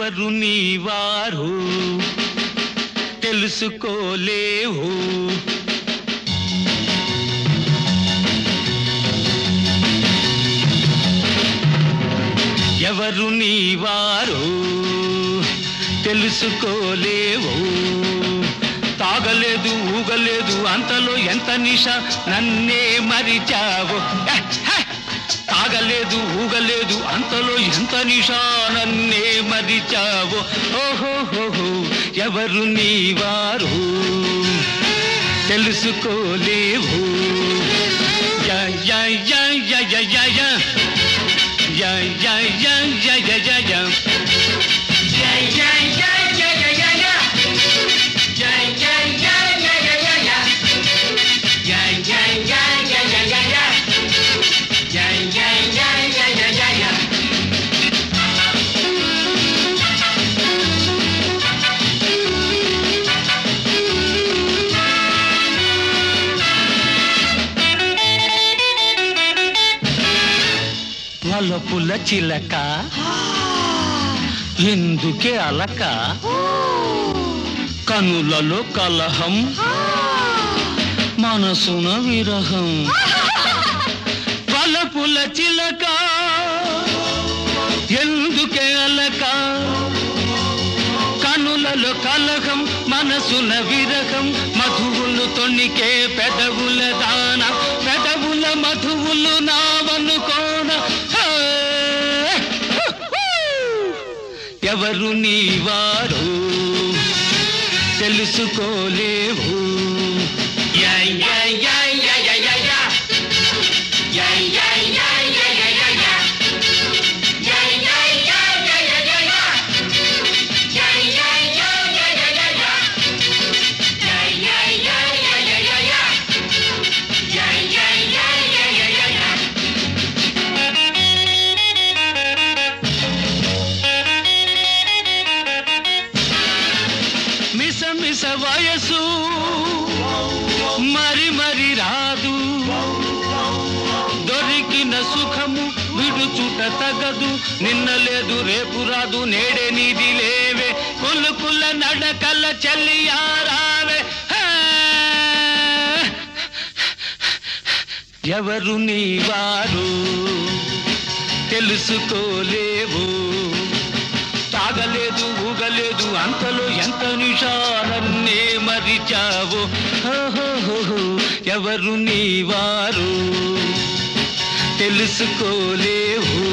ఎవరు నీవారు తెలుసుకోలేవు ఎవరు నీవారు తెలుసుకోలేవు తాగలేదు ఊగలేదు అంతలో ఎంత నిష నన్నే మరిచావు హే, హే! తాగలేదు ఊగలేదు అంతలో ఎంత నిష నన్నే మరిచావు ఓహోహోహో ఎవరు నీవారు తెలుసుకోలేవు yeah yeah yeah yeah yeah yeah yeah yeah yeah yeah yeah yeah yeah yeah Yeah, yeah, yeah, yeah, yeah, yeah, yeah. Yeah, yeah, yeah, yeah, yeah, yeah, yeah. Yeah, yeah, yeah, yeah, yeah, yeah, yeah. Yeah, yeah, yeah, yeah, yeah, yeah, yeah. వలపుల చిలక ఎందుకే అలక కనులలో కలహం మనసున విరహం వలపుల చిలక ఎందుకే అలక కనులలో కలహం మనసున విరహం మధువులు తొణికే పెదవుల దాన పెదవుల మధువులు నావనుకోన హే! ఎవరు నీవారు తెలుసుకోలేవు Yeah, yeah, yeah, yeah, yeah, yeah, yeah. Yeah, yeah, yeah, yeah, yeah, yeah, yeah. Yeah, yeah, yeah, yeah, yeah, yeah, yeah. Yeah, yeah, yeah, yeah, yeah, yeah, yeah. Yeah, yeah, yeah, yeah, yeah, yeah, yeah. Yeah, yeah, yeah, yeah, yeah, yeah, yeah. మిస మిస వయసు మరి మరి రాదు దొరికిన సుఖము విడుచుట తగదు నిన్న లేదు రేపు రాదు నేడే నీది లేవే కులుకుల నడకల చెల్లియారావే హే! ఎవరు నీవారు తెలుసుకోలేవు తాగలేదు ఊగలేదు అంతలో ఎంత నిషాలన్నే మరిచావు ఓహోహోహో, ఎవరు నీవారు తెలుసుకోలేవు